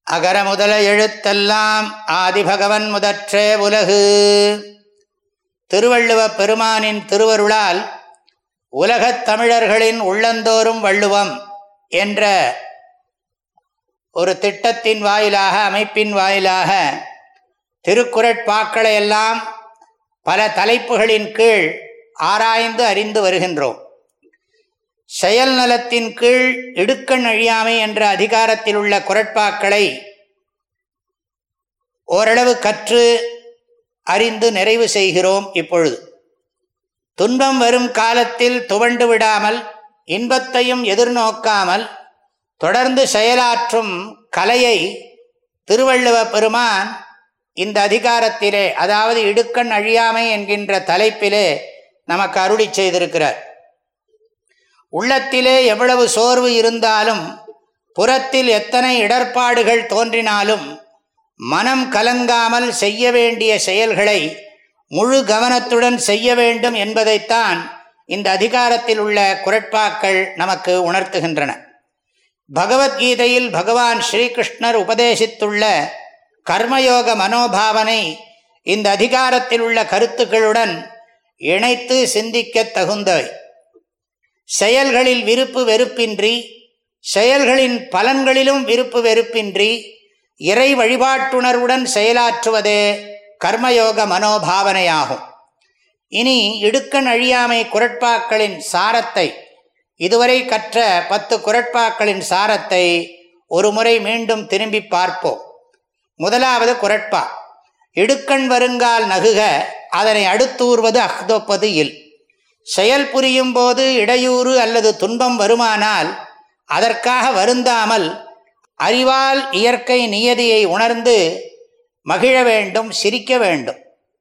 அகர முதல எழுத்தெல்லாம் ஆதிபகவன் முதற்றே உலகு திருவள்ளுவ பெருமானின் திருவருளால் உலகத் தமிழர்களின் உள்ளந்தோறும் வள்ளுவம் என்ற ஒரு திட்டத்தின் வாயிலாக அமைப்பின் வாயிலாக திருக்குறட்பாக்களை எல்லாம் பல தலைப்புகளின் கீழ் ஆராய்ந்து அறிந்து வருகின்றோம் செயல் நலத்தின் கீழ் இடுக்கண் அழியாமை என்ற அதிகாரத்தில் உள்ள குரட்பாக்களை ஓரளவு கற்று அறிந்து நிறைவு செய்கிறோம் இப்பொழுது துன்பம் வரும் காலத்தில் துவண்டு விடாமல் இன்பத்தையும் எதிர்நோக்காமல் தொடர்ந்து செயலாற்றும் கலையை திருவள்ளுவ பெருமான் இந்த அதிகாரத்திலே அதாவது இடுக்கண் அழியாமை என்கின்ற தலைப்பிலே நமக்கு அருளி செய்திருக்கிறார் உள்ளத்திலே எவ்வளவு சோர்வு இருந்தாலும் புறத்தில் எத்தனை இடர்பாடுகள் தோன்றினாலும் மனம் கலங்காமல் செய்ய வேண்டிய செயல்களை முழு கவனத்துடன் செய்ய வேண்டும் என்பதைத்தான் இந்த அதிகாரத்தில் உள்ள குரட்பாக்கள் நமக்கு உணர்த்துகின்றன பகவத்கீதையில் பகவான் ஸ்ரீகிருஷ்ணர் உபதேசித்துள்ள கர்மயோக மனோபாவனை இந்த அதிகாரத்தில் உள்ள கருத்துக்களுடன் இணைத்து சிந்திக்க தகுந்தவை செயல்களில் விருப்பு வெறுப்பின்றி செயல்களின் பலன்களிலும் விருப்பு வெறுப்பின்றி இறை வழிபாட்டுணர்வுடன் செயலாற்றுவதே கர்மயோக மனோபாவனையாகும் இனி இடுக்கண் அழியாமை குரட்பாக்களின் சாரத்தை இதுவரை கற்ற பத்து குரட்பாக்களின் சாரத்தை ஒரு முறை மீண்டும் திரும்பி பார்ப்போம் முதலாவது குரட்பா இடுக்கண் வருங்கால் நகுக அதனை அடுத்தூர்வது அஹ்தொப்பது இல் செயல் புரியும் போது இடையூறு அல்லது துன்பம் வருமானால் அதற்காக வருந்தாமல் அறிவால் இயற்கை நியதியை உணர்ந்து மகிழ வேண்டும் சிரிக்க வேண்டும்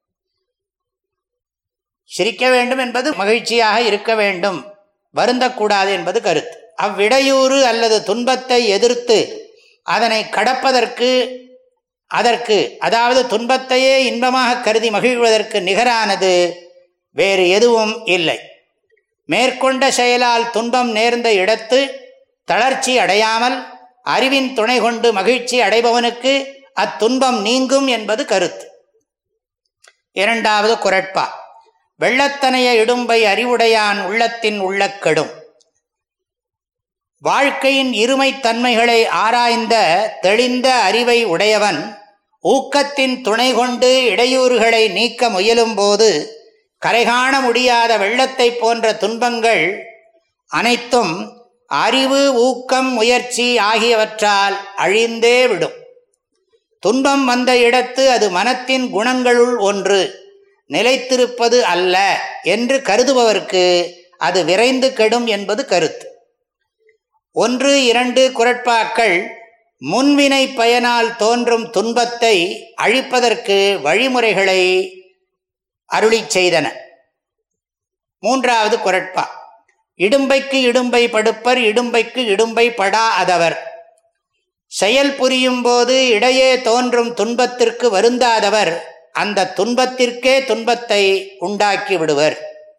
சிரிக்க வேண்டும் என்பது மகிழ்ச்சியாக இருக்க வேண்டும் வருந்தக்கூடாது என்பது கருத்து அவ்விடையூறு அல்லது துன்பத்தை எதிர்த்து அதனை கடப்பதற்கு அதற்கு அதாவது துன்பத்தையே இன்பமாக கருதி மகிழ்வதற்கு நிகரானது வேறு எதுவும் இல்லை மேற்கொண்ட செயலால் துன்பம் நேர்ந்த இடத்து தளர்ச்சி அடையாமல் அறிவின் துணை கொண்டு மகிழ்ச்சி அடைபவனுக்கு அத்துன்பம் நீங்கும் என்பது கருத்து இரண்டாவது குரட்பா வெள்ளத்தனைய இடும்பை அறிவுடையான் உள்ளத்தின் உள்ளக்கெடும் வாழ்க்கையின் இருமை தன்மைகளை ஆராய்ந்த தெளிந்த அறிவை உடையவன் ஊக்கத்தின் துணை கொண்டு இடையூறுகளை நீக்க முயலும்போது கரைகாண முடியாத வெள்ளத்தை போன்ற துன்பங்கள் அனைத்தும் அறிவு ஊக்கம் முயற்சி ஆகியவற்றால் அழிந்தே விடும் துன்பம் வந்த இடத்து அது மனத்தின் குணங்களுள் ஒன்று நிலைத்திருப்பது அல்ல என்று கருதுபவர்க்கு அது விரைந்து கெடும் என்பது கருத்து ஒன்று இரண்டு குரட்பாக்கள் முன்வினை பயனால் தோன்றும் துன்பத்தை அழிப்பதற்கு வழிமுறைகளை அருளி செய்தன மூன்றாவது குரட்பா இடும்பைக்கு இடும்பை படுப்பர் இடும்பைக்கு இடும்பை படா அதவர் செயல் புரியும் போது இடையே தோன்றும் துன்பத்திற்கு வருந்தாதவர் அந்த துன்பத்திற்கே துன்பத்தை உண்டாக்கி விடுவர்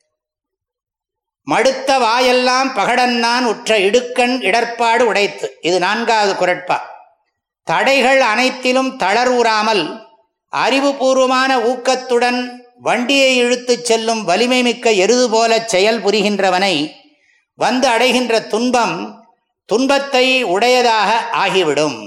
மடுத்த வாயெல்லாம் பகடன்னான் உற்ற இடுக்கண் இடர்பாடு உடைத்து இது நான்காவது குரட்பா தடைகள் அனைத்திலும் தளர்வுறாமல் அறிவுபூர்வமான ஊக்கத்துடன் வண்டியை இழுத்துச் செல்லும் வலிமை மிக்க எருது போல செயல் புரிகின்றவனை வந்து அடைகின்ற துன்பம் துன்பத்தை உடையதாக ஆகிவிடும்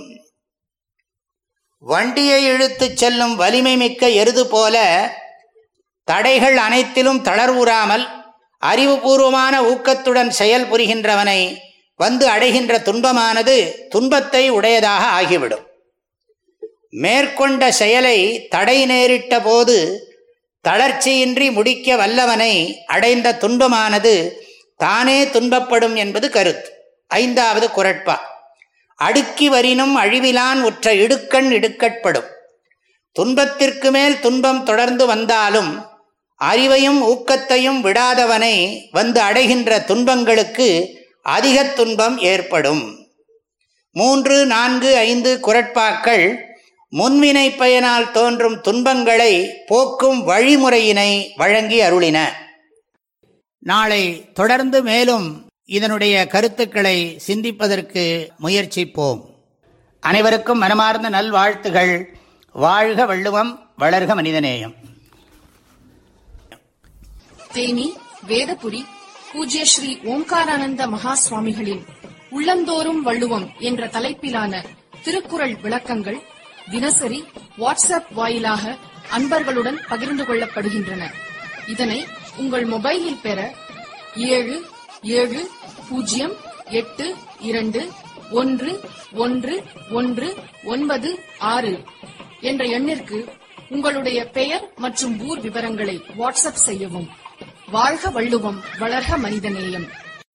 வண்டியை இழுத்துச் செல்லும் வலிமை மிக்க எருது போல தடைகள் அனைத்திலும் தளர்வுறாமல் அறிவுபூர்வமான ஊக்கத்துடன் செயல் புரிகின்றவனை வந்து அடைகின்ற துன்பமானது துன்பத்தை உடையதாக ஆகிவிடும் மேற்கொண்ட செயலை தடை நேரிட்ட போது தளர்ச்சியின்றி முடிக்க வல்லவனை அடைந்த துன்பமானது தானே துன்பப்படும் என்பது கருத்து ஐந்தாவது குரட்பா அடுக்கி வரினும் அழிவிலான் உற்ற இடுக்கண் இடுக்கட்படும் துன்பத்திற்கு மேல் துன்பம் தொடர்ந்து வந்தாலும் அறிவையும் ஊக்கத்தையும் விடாதவனை வந்து அடைகின்ற துன்பங்களுக்கு அதிக துன்பம் ஏற்படும் மூன்று நான்கு ஐந்து குரட்பாக்கள் முன்வினை பயனால் தோன்றும் துன்பங்களை போக்கும் வழிமுறையினை வழங்கி அருளின நாளை தொடர்ந்து மேலும் இதனுடைய கருத்துக்களை சிந்திப்பதற்கு முயற்சிப்போம் அனைவருக்கும் மனமார்ந்த நல்வாழ்த்துகள் வாழ்க வள்ளுவம் வளர்க மனிதநேயம் தேனி வேதபுரி பூஜ்ய ஸ்ரீ ஓம்காரானந்த மகா சுவாமிகளின் உள்ளந்தோறும் வள்ளுவம் என்ற தலைப்பிலான திருக்குறள் விளக்கங்கள் தினசரி வாட்ஸ்அப் வாயிலாக அன்பர்களுடன் பகிர்ந்து கொள்ளப்படுகின்றன இதனை உங்கள் மொபைலில் பெற ஏழு ஏழு பூஜ்ஜியம் எட்டு இரண்டு ஒன்று ஒன்று ஒன்று ஒன்பது ஆறு என்ற எண்ணிற்கு உங்களுடைய பெயர் மற்றும் ஊர் விவரங்களை வாட்ஸ்அப் செய்யவும் வாழ்க வள்ளுவம் வளர்க மனிதநேயம்